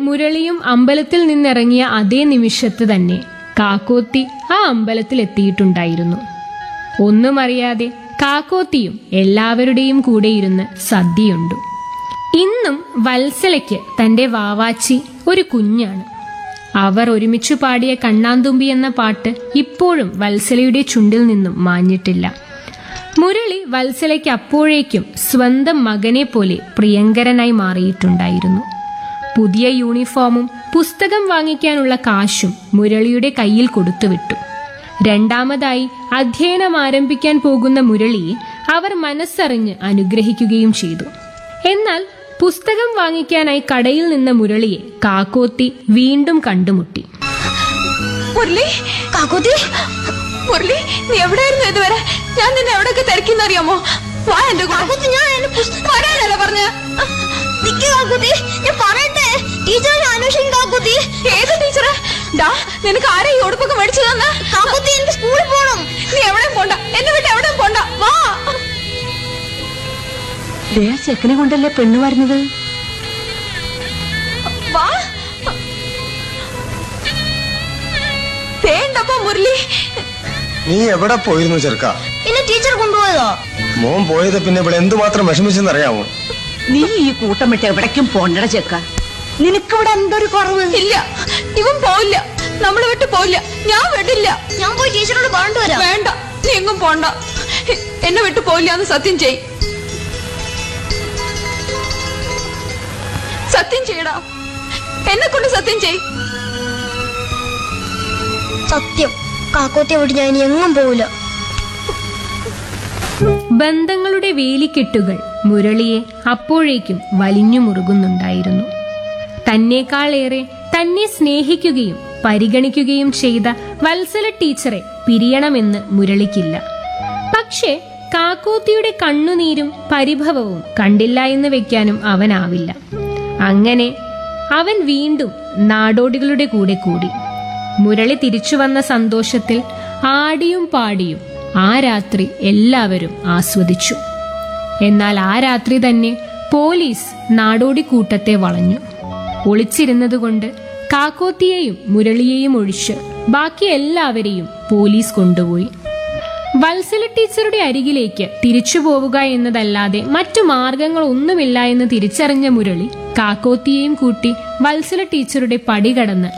മുരളിയും അമ്പലത്തിൽ നിന്നിറങ്ങിയ അതേ നിമിഷത്ത് തന്നെ കാക്കോത്തി ആ അമ്പലത്തിൽ എത്തിയിട്ടുണ്ടായിരുന്നു ഒന്നും അറിയാതെ കാക്കോത്തിയും എല്ലാവരുടെയും കൂടെ ഇരുന്ന് സദ്യയുണ്ടു ഇന്നും വത്സലയ്ക്ക് തന്റെ വാവാച്ചി ഒരു കുഞ്ഞാണ് അവർ ഒരുമിച്ചു പാടിയ കണ്ണാന്തുമ്പി എന്ന പാട്ട് ഇപ്പോഴും വത്സലയുടെ ചുണ്ടിൽ നിന്നും മാഞ്ഞിട്ടില്ല മുരളി വത്സലയ്ക്ക് അപ്പോഴേക്കും സ്വന്തം മകനെ പോലെ പ്രിയങ്കരനായി മാറിയിട്ടുണ്ടായിരുന്നു പുതിയ യൂണിഫോമും പുസ്തകം വാങ്ങിക്കാനുള്ള കാശും മുരളിയുടെ കയ്യിൽ കൊടുത്തുവിട്ടു രണ്ടാമതായി അധ്യയനം ആരംഭിക്കാൻ പോകുന്ന മുരളിയെ അവർ മനസ്സറിഞ്ഞ് അനുഗ്രഹിക്കുകയും ചെയ്തു എന്നാൽ പുസ്തകം വാങ്ങിക്കാനായി കടയിൽ നിന്ന മുരളിയെ കാക്കോത്തി വീണ്ടും കണ്ടുമുട്ടി മുരളി കാക്കോത്തി മുരളി നീ എവിടെയായിരുന്നു ഇതുവരെ ഞാൻ നിന്നെ എവിടെയൊക്കെ തിരക്കിന്നറിയാമോ വാ എന്റെ കൂടെ ഞാൻ വരാനല്ല പറഞ്ഞ ഞാൻ പറയട്ടെ ടീച്ചറെ അന്വേഷിക്കും കാക്കുത്തി ഏത് ടീച്ചറെ ഡാ നിനക്ക് ആരെ ഈ ഉടുപ്പൊക്കെ മേടിച്ചു തന്നെ കാക്കുത്തി എനിക്ക് സ്കൂളിൽ പോകണം നീ എവിടെ പോണ്ട എന്നെ വിട്ട് എവിടെ പോണ്ട വാ ദേ ആ ചെക്കനെ കൊണ്ടല്ലേ പെണ്ണു വരുന്നത് വാ വേണ്ടപ്പോ മുരളി നീ എവിടെ പോയിരുന്നു ചെറുക്ക എന്നെ ടീച്ചർ കൊണ്ടുപോയതോ മോൻ പോയത് പിന്നെ ഇവിടെ എന്തുമാത്രം വിഷമിച്ചെന്നറിയാമോ നീ ഈ കൂട്ടം വിട്ട് എവിടേക്കും പോണ്ടട ചെക്ക നിനക്കിവിടെ എന്തൊരു കുറവ് ഇല്ല ഇവൻ പോയില്ല നമ്മളെ വിട്ട് പോയില്ല ഞാൻ വിടില്ല ഞാൻ പോയി ടീച്ചറോട് പറഞ്ഞിട്ട് വരാം വേണ്ട നീ എങ്ങും പോണ്ട എന്നെ വിട്ട് പോയില്ല എന്ന് സത്യം ചെയ് സത്യം ചെയ്യടാ എന്നെ കൊണ്ട് സത്യം ചെയ് സത്യം കാക്കോത്തെ വിട്ട് ഞാൻ ഇനി എങ്ങും പോവില്ല ബന്ധങ്ങളുടെ വേലിക്കെട്ടുകൾ മുരളിയെ അപ്പോഴേക്കും വലിഞ്ഞു മുറുകുന്നുണ്ടായിരുന്നു തന്നേക്കാളേറെ തന്നെ സ്നേഹിക്കുകയും പരിഗണിക്കുകയും ചെയ്ത വത്സല ടീച്ചറെ പിരിയണമെന്ന് മുരളിക്കില്ല പക്ഷേ കാക്കോത്തിയുടെ കണ്ണുനീരും പരിഭവവും കണ്ടില്ല എന്ന് വെക്കാനും അവനാവില്ല അങ്ങനെ അവൻ വീണ്ടും നാടോടികളുടെ കൂടെ കൂടി മുരളി തിരിച്ചു വന്ന സന്തോഷത്തിൽ ആടിയും പാടിയും ആ രാത്രി എല്ലാവരും ആസ്വദിച്ചു എന്നാൽ ആ രാത്രി തന്നെ പോലീസ് നാടോടി കൂട്ടത്തെ വളഞ്ഞു ഒളിച്ചിരുന്നതുകൊണ്ട് കാക്കോത്തിയെയും മുരളിയെയും ഒഴിച്ച് ബാക്കി എല്ലാവരെയും പോലീസ് കൊണ്ടുപോയി വത്സല ടീച്ചറുടെ അരികിലേക്ക് തിരിച്ചു പോവുക എന്നതല്ലാതെ മറ്റു മാർഗങ്ങളൊന്നുമില്ല എന്ന് തിരിച്ചറിഞ്ഞ മുരളി കാക്കോത്തിയെയും കൂട്ടി വത്സല ടീച്ചറുടെ പടി കടന്ന്